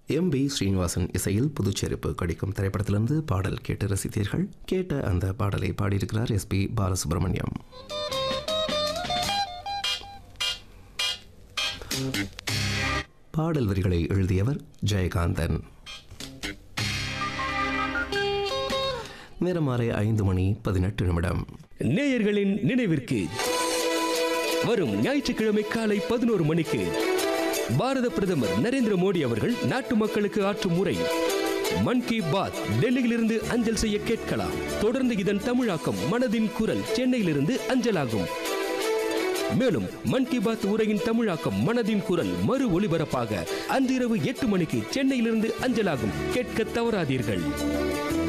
M B Srinivasan இசையில் புதுச்செருப்பு கடிக்கும் திரைப்படத்திலிருந்து பாடல் கேட்டு ரசித்தீர்கள் கேட்ட அந்த பாடலை பாடியிருக்கிறார் எஸ் பி பாலசுப்ரமணியம் பாடல் வரிகளை எழுதியவர் ஜெயகாந்தன் நேரம் மாலை ஐந்து மணி பதினெட்டு நிமிடம் நேயர்களின் நினைவிற்கு வரும் ஞாயிற்றுக்கிழமை காலை பதினோரு மணிக்கு பாரத பிரதமர் நரேந்திர மோடி அவர்கள் நாட்டு மக்களுக்கு ஆற்றும் உரை மன் கி பாத் டெல்லியிலிருந்து அஞ்சல் செய்ய கேட்கலாம் தொடர்ந்து இதன் தமிழாக்கம் மனதின் குரல் சென்னையிலிருந்து அஞ்சலாகும் மேலும் மன் கி பாத் உரையின் தமிழாக்கம் மனதின் குரல் மறு ஒளிபரப்பாக அன்றிரவு எட்டு மணிக்கு சென்னையிலிருந்து அஞ்சலாகும் கேட்க தவறாதீர்கள்